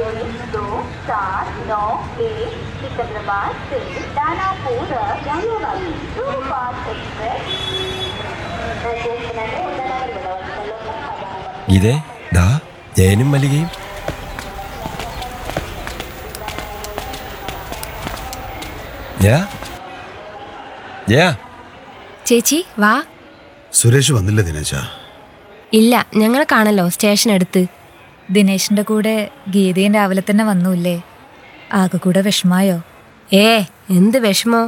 जोड़ी दो सात नौ एक सिकंदराबाद से दानापुर जाने वाली सुपरफास्ट एक्सप्रेस ഇതേ ദാ ജയനും മല്ലികയും ജയ ജയ ചേച്ചി വാ സുരേഷ് വന്നില്ല ദിനേശ ഇല്ല ഞങ്ങളെ കാണല്ലോ സ്റ്റേഷൻ അടുത്ത് ദിനേശിന്റെ കൂടെ ഗീതയും രാവിലെ തന്നെ വന്നൂല്ലേ ആകെ കൂടെ വിഷമായോ ഏ എന്ത് വിഷമോ